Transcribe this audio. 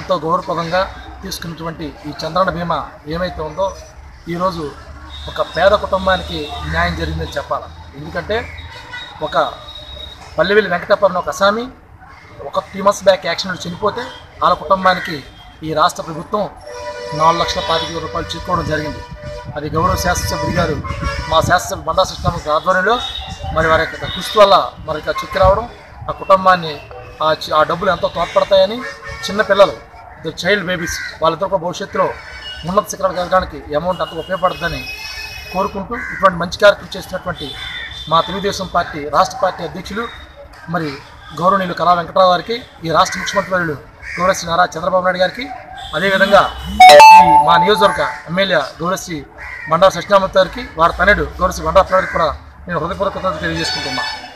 ఎంతో గౌరవప్రదంగా తీసుకున్నటువంటి ఈ చంద్రన బీమా ఏమైతే ఉందో ఈరోజు ఒక పేద కుటుంబానికి న్యాయం జరిగిందని చెప్పాలి ఎందుకంటే ఒక పల్లెవెల్లి వెంకటప్పని ఒక అసామి ఒక త్రీ మంత్స్ బ్యాక్ యాక్సిడెంట్ చనిపోతే వాళ్ళ కుటుంబానికి ఈ రాష్ట్ర ప్రభుత్వం నాలుగు లక్షల పాతిక వేల రూపాయలు చెప్పుకోవడం జరిగింది అది గౌరవ శాసనసభ్యుడి గారు మా శాసనసభ్యుడు బండా కృష్ణ ఆధ్వర్యంలో మరి వారి యొక్క కృషి వల్ల మరి యొక్క చెక్ రావడం ఆ కుటుంబాన్ని ఆ చి- ఆ డబ్బులు ఎంతో తోడ్పడతాయని చిన్న పిల్లలు ద చైల్డ్ బేబీస్ వాళ్ళిద్దరు కూడా భవిష్యత్తులో ఉన్నత శిఖరాలకు ఎదగడానికి ఈ అమౌంట్ అంత ఉపయోగపడుతుందని కోరుకుంటూ ఇటువంటి మంచి కార్యక్రమం చేస్తున్నటువంటి మా తెలుగుదేశం పార్టీ రాష్ట్ర పార్టీ అధ్యక్షులు మరి గౌరవనీయులు కళా వెంకటరావు గారికి ఈ రాష్ట్ర ముఖ్యమంత్రి వర్యులు గౌరవశ్రీ నారా చంద్రబాబు నాయుడు గారికి అదేవిధంగా ఈ మా నియోజకవర్గ ఎమ్మెల్యే గౌరవశ్రీ బండారు సత్యనారాయణ గారికి వారి తనయుడు గౌరవశ్రీ బండారు గారికి కూడా నేను హృదయపూర్వక కృతజ్ఞతలు తెలియజేసుకుంటున్నాను